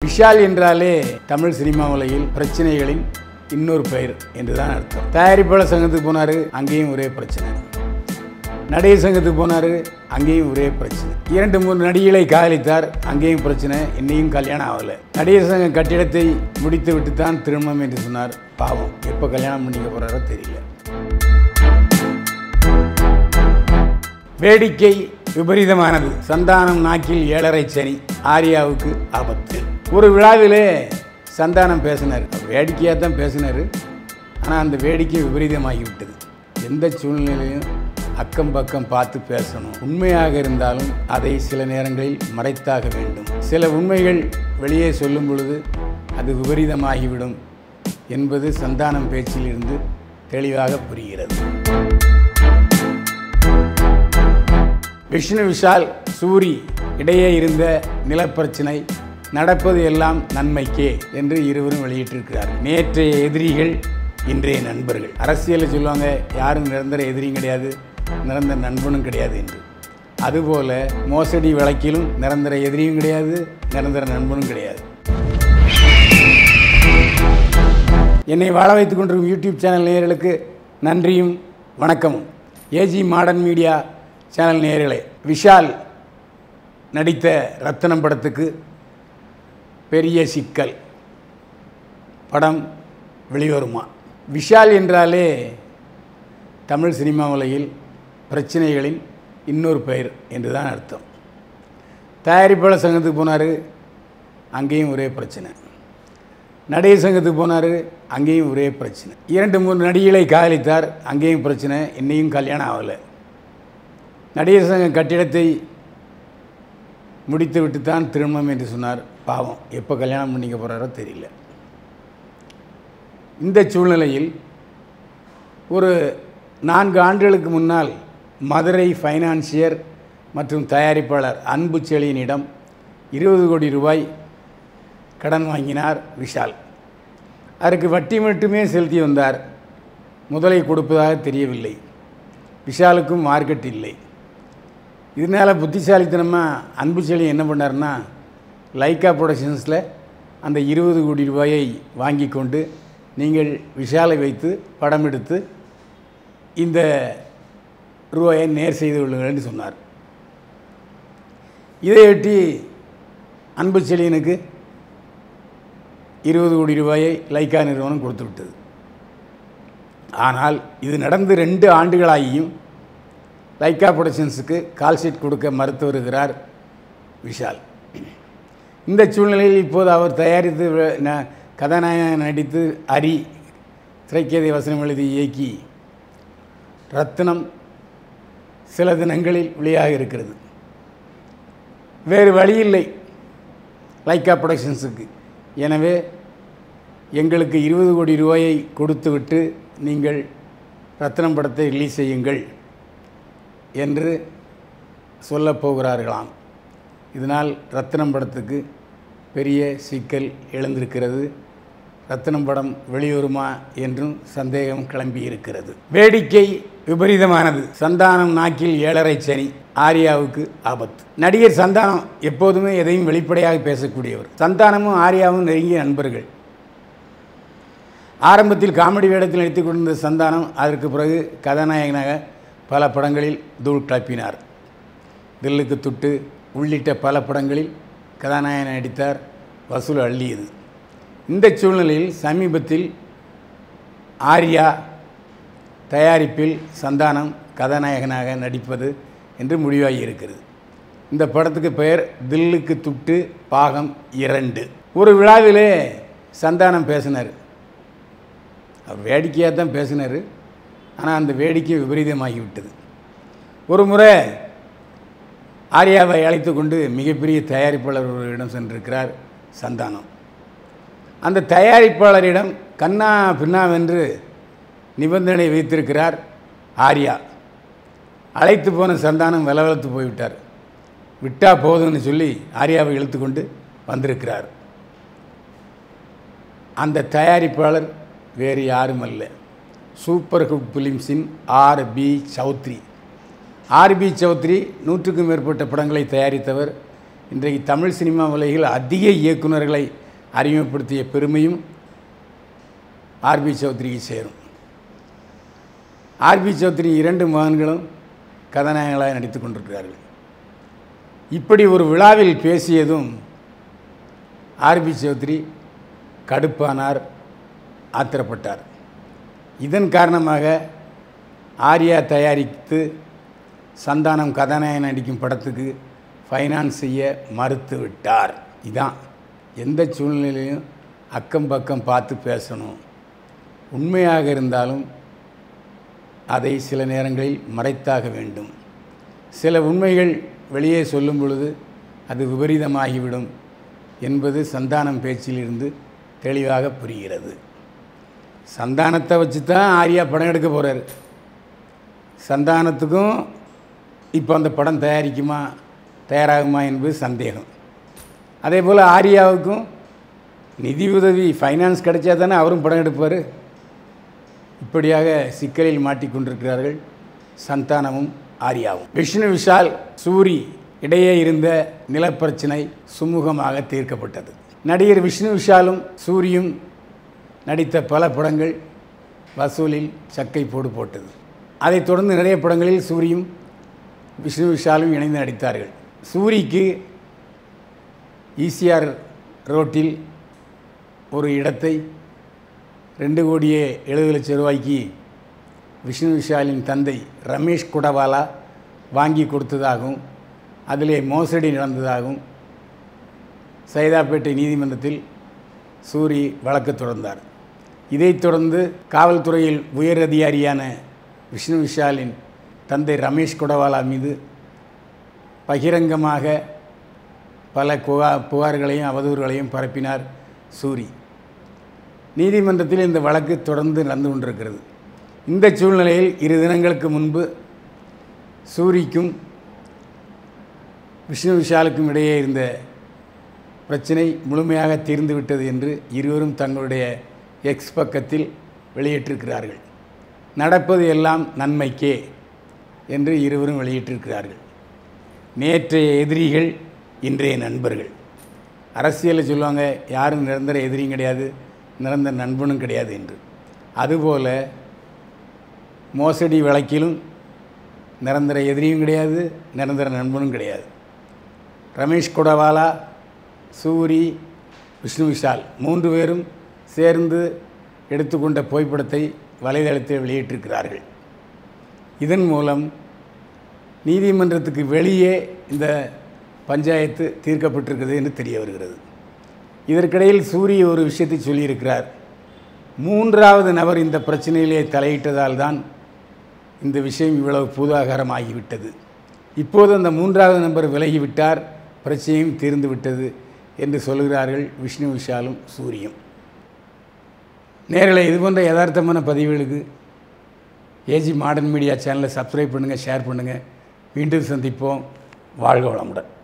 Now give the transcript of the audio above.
விஷால் என்றாலே தமிழ் சினிமா உலகில் பிரச்சனைகளின் இன்னொரு பெயர் என்றுதான் அர்த்தம் தயாரிப்பாளர் சங்கத்துக்கு போனாரு அங்கேயும் ஒரே பிரச்சனை நடிகர் சங்கத்துக்கு போனாரு அங்கேயும் ஒரே பிரச்சனை இரண்டு மூணு நடிகளை காதலித்தார் அங்கேயும் பிரச்சனை இன்னையும் கல்யாணம் ஆகல நடிகர் சங்க கட்டிடத்தை முடித்து விட்டு தான் திருமணம் என்று சொன்னார் பாவம் எப்போ கல்யாணம் பண்ணிக்க போறாரோ தெரியல வேடிக்கை விபரீதமானது சந்தானம் நாக்கில் ஏழரை சனி ஆரியாவுக்கு ஆபத்து ஒரு விழாவிலே சந்தானம் பேசினார் வேடிக்கையாக தான் பேசினார் ஆனால் அந்த வேடிக்கை விபரீதமாகி விட்டது எந்த சூழ்நிலையிலும் அக்கம் பக்கம் பார்த்து பேசணும் உண்மையாக இருந்தாலும் அதை சில நேரங்களில் மறைத்தாக வேண்டும் சில உண்மைகள் வெளியே சொல்லும் பொழுது அது விபரீதமாகிவிடும் என்பது சந்தானம் பேச்சிலிருந்து தெளிவாக புரிகிறது விஷ்ணு விஷால் சூரி இடையே இருந்த நிலப்பிரச்சனை நடப்பது எல்லாம் நன்மைக்கே என்று இருவரும் வெளியிட்டிருக்கிறார் நேற்றைய எதிரிகள் இன்றைய நண்பர்கள் அரசியலில் சொல்லுவாங்க யாரும் நிரந்தர எதிரியும் கிடையாது நிரந்தர நண்பனும் கிடையாது என்று அதுபோல மோசடி வழக்கிலும் நிரந்தர எதிரியும் கிடையாது நிரந்தர நண்பனும் கிடையாது என்னை வாழ வைத்துக் கொண்டிருக்கும் யூடியூப் சேனல் நேயர்களுக்கு நன்றியும் வணக்கமும் ஏஜி மாடர்ன் மீடியா சேனல் நேயர்களே விஷால் நடித்த ரத்தனம் படத்துக்கு பெரிய சிக்கல் படம் வெளிவருமா விஷால் என்றாலே தமிழ் சினிமா உலகில் பிரச்சனைகளின் இன்னொரு பெயர் என்று தான் அர்த்தம் தயாரிப்பாளர் சங்கத்துக்கு போனார் அங்கேயும் ஒரே பிரச்சனை நடிகர் சங்கத்துக்கு போனார் அங்கேயும் ஒரே பிரச்சனை இரண்டு மூணு நடிகளை காதலித்தார் அங்கேயும் பிரச்சனை இன்னையும் கல்யாணம் ஆகலை நடிகர் சங்க கட்டிடத்தை முடித்து விட்டு தான் திருமணம் என்று சொன்னார் பாவம் எப்போ கல்யாணம் பண்ணிக்க போகிறாரோ தெரியல இந்த சூழ்நிலையில் ஒரு நான்கு ஆண்டுகளுக்கு முன்னால் மதுரை ஃபைனான்சியர் மற்றும் தயாரிப்பாளர் அன்பு செழியனிடம் இருபது கோடி ரூபாய் கடன் வாங்கினார் விஷால் அதற்கு வட்டி மட்டுமே செலுத்தி வந்தார் முதலை கொடுப்பதாக தெரியவில்லை விஷாலுக்கும் மார்க்கெட் இல்லை இதனால் புத்திசாலித்தனமாக அன்பு செழி என்ன பண்ணார்னா லைக்கா ப்ரொடக்ஷன்ஸில் அந்த இருபது கோடி ரூபாயை வாங்கி கொண்டு நீங்கள் விஷாலை வைத்து படம் எடுத்து இந்த ரூபாயை நேர் செய்து கொள்ளுங்கள்னு சொன்னார் இதையொட்டி அன்பு செழியனுக்கு இருபது கோடி ரூபாயை லைக்கா நிறுவனம் கொடுத்து விட்டது ஆனால் இது நடந்து ரெண்டு ஆண்டுகளாகியும் லைக்கா ப்ரொடக்ஷன்ஸுக்கு கால்ஷீட் கொடுக்க மறுத்து வருகிறார் விஷால் இந்த சூழ்நிலையில் இப்போது அவர் தயாரித்து வ- ந- கதாநாயகன் நடித்து அரி திரைக்கதை வசனம் எழுதி இயக்கி ரத்னம் சில தினங்களில் வெளியாக இருக்கிறது வேறு வழியில்லை லைக்கா ப்ரொடக்ஷன்ஸுக்கு எனவே எங்களுக்கு இருபது கோடி ரூபாயை கொடுத்துவிட்டு நீங்கள் ரத்னம் படத்தை ரிலீஸ் செய்யுங்கள் என்று சொல்லப் போகிறார்களாம் இதனால் ரத்னம் படத்துக்கு பெரிய சிக்கல் எழுந்திருக்கிறது ரத்னம் படம் வெளிவருமா என்றும் சந்தேகம் கிளம்பி இருக்கிறது வேடிக்கை விபரீதமானது சந்தானம் நாக்கில் ஏழரை சனி ஆர்யாவுக்கு ஆபத்து நடிகர் சந்தானம் எப்போதுமே எதையும் வெளிப்படையாக பேசக்கூடியவர் சந்தானமும் ஆர்யாவும் நெருங்கிய நண்பர்கள் ஆரம்பத்தில் காமெடி வேடத்தில் நடித்துக் கொண்டிருந்த சந்தானம் அதற்கு பிறகு கதாநாயகனாக பல படங்களில் தூள் கிளப்பினார் தில்லுக்கு துட்டு உள்ளிட்ட பல படங்களில் கதாநாயகன் நடித்தார் வசூல் அள்ளியது இந்த சூழ்நிலையில் சமீபத்தில் ஆர்யா தயாரிப்பில் சந்தானம் கதாநாயகனாக நடிப்பது என்று முடிவாகி இருக்கிறது இந்த படத்துக்கு பெயர் தில்லுக்கு துட்டு பாகம் இரண்டு ஒரு விழாவிலே சந்தானம் பேசினார் அவர் வேடிக்கையாக தான் பேசினார் ஆனால் அந்த வேடிக்கை விபரீதமாகி விட்டது ஒரு முறை ஆர்யாவை அழைத்து கொண்டு மிகப்பெரிய தயாரிப்பாளர் ஒருவரிடம் சென்றிருக்கிறார் சந்தானம் அந்த தயாரிப்பாளரிடம் கண்ணா பின்னாவென்று நிபந்தனை வைத்திருக்கிறார் ஆர்யா அழைத்து போன சந்தானம் விலவலத்து போய்விட்டார் விட்டா போதும்னு சொல்லி ஆர்யாவை இழுத்து கொண்டு வந்திருக்கிறார் அந்த தயாரிப்பாளர் வேறு யாரும் அல்ல சூப்பர் ஹுட் ஃபிலிம்ஸின் R B Choudhary R B Choudhary நூற்றுக்கும் மேற்பட்ட படங்களை தயாரித்தவர் இன்றைக்கு தமிழ் சினிமா உலகில் அதிக இயக்குனர்களை அறிமுகப்படுத்திய பெருமையும் ஆர்பி சௌத்ரிக்கு சேரும் ஆர்பி சௌத்ரி இரண்டு மகன்களும் கதாநாயகங்களாக நடித்து கொண்டிருக்கிறார்கள் இப்படி ஒரு விழாவில் பேசியதும் ஆர்பி சௌத்ரி கடுப்பானார் ஆத்திரப்பட்டார் இதன் காரணமாக ஆர்யா தயாரித்து சந்தானம் கதாநாயகன் நடிக்கும் படத்துக்கு ஃபைனான்ஸ் செய்ய மறுத்து விட்டார் இதான் எந்த சூழ்நிலையிலையும் அக்கம் பக்கம் பார்த்து பேசணும் உண்மையாக இருந்தாலும் அதை சில நேரங்களில் மறைத்தாக வேண்டும் சில உண்மைகள் வெளியே சொல்லும் பொழுது அது விபரீதமாகிவிடும் என்பது சந்தானம் பேச்சிலிருந்து தெளிவாக புரிகிறது சந்தானத்தை வச்சு தான் ஆர்யா படம் எடுக்க போகிறாரு சந்தானத்துக்கும் இப்போ அந்த படம் தயாரிக்குமா தயாராகுமா என்பது சந்தேகம் அதே போல் ஆர்யாவுக்கும் நிதி உதவி ஃபைனான்ஸ் கிடைச்சா தானே அவரும் படம் எடுப்பார் இப்படியாக சிக்கலில் மாட்டிக்கொண்டிருக்கிறார்கள் சந்தானமும் ஆர்யாவும் விஷ்ணு விஷால் சூரி இடையே இருந்த நிலப்பிரச்சனை சுமூகமாக தீர்க்கப்பட்டது நடிகர் விஷ்ணு விஷாலும் சூரியும் நடித்த பல படங்கள் வசூலில் சக்கை போடு போட்டது அதைத் தொடர்ந்து நிறைய படங்களில் சூரியும் விஷ்ணு விஷாலும் இணைந்து நடித்தார்கள் சூரிக்கு ஈசிஆர் ரோட்டில் ஒரு இடத்தை ரெண்டு கோடியே எழுபது லட்சம் ரூபாய்க்கு விஷ்ணு விஷாலின் தந்தை ரமேஷ் குடவாலா வாங்கி கொடுத்ததாகவும் அதிலே மோசடி நடந்ததாகவும் சைதாப்பேட்டை நீதிமன்றத்தில் சூரி வழக்கு தொடர்ந்தார் இதைத் தொடர்ந்து காவல்துறையில் உயர் அதிகாரியான விஷ்ணு விஷாலின் தந்தை ரமேஷ் குடவாலா மீது பகிரங்கமாக பல புகா புகார்களையும் அவதூறுகளையும் பரப்பினார் சூரி நீதிமன்றத்தில் இந்த வழக்கு தொடர்ந்து நடந்து கொண்டிருக்கிறது இந்த சூழ்நிலையில் இரு தினங்களுக்கு முன்பு சூரிக்கும் விஷ்ணு விஷாலுக்கும் இடையே இருந்த பிரச்சனை முழுமையாக தீர்ந்துவிட்டது என்று இருவரும் தங்களுடைய எக்ஸ் பக்கத்தில் வெளியிட்டிருக்கிறார்கள் நடப்பது எல்லாம் நன்மைக்கே என்று இருவரும் வெளியிட்டிருக்கிறார்கள் நேற்றைய எதிரிகள் இன்றைய நண்பர்கள் அரசியலில் சொல்லுவாங்க யாரும் நிரந்தர எதிரியும் கிடையாது நிரந்தர நண்பனும் கிடையாது என்று அதுபோல் மோசடி வழக்கிலும் நிரந்தர எதிரியும் கிடையாது நிரந்தர நண்பனும் கிடையாது ரமேஷ் குடவாலா சூரி விஷ்ணு விஷால் மூன்று பேரும் சேர்ந்து எடுத்துக்கொண்ட புகைப்படத்தை வலைதளத்தில் வெளியிட்டிருக்கிறார்கள் இதன் மூலம் நீதிமன்றத்துக்கு வெளியே இந்த பஞ்சாயத்து தீர்க்கப்பட்டிருக்கிறது என்று தெரிய வருகிறது இதற்கிடையில் சூரிய ஒரு விஷயத்தை சொல்லியிருக்கிறார் மூன்றாவது நபர் இந்த பிரச்சனையிலே தலையிட்டதால் தான் இந்த விஷயம் இவ்வளவு பூதாகாரமாகிவிட்டது இப்போது அந்த மூன்றாவது நபர் விலகிவிட்டார் பிரச்சனையும் தீர்ந்து விட்டது என்று சொல்கிறார்கள் விஷ்ணு விஷாலும் சூரியும் நேரில் இது போன்ற யதார்த்தமான பதிவுகளுக்கு ஏஜி மாடர்ன் மீடியா சேனலை சப்ஸ்கிரைப் பண்ணுங்கள் ஷேர் பண்ணுங்கள் மீண்டும் சந்திப்போம் வாழ்க வளமுடன்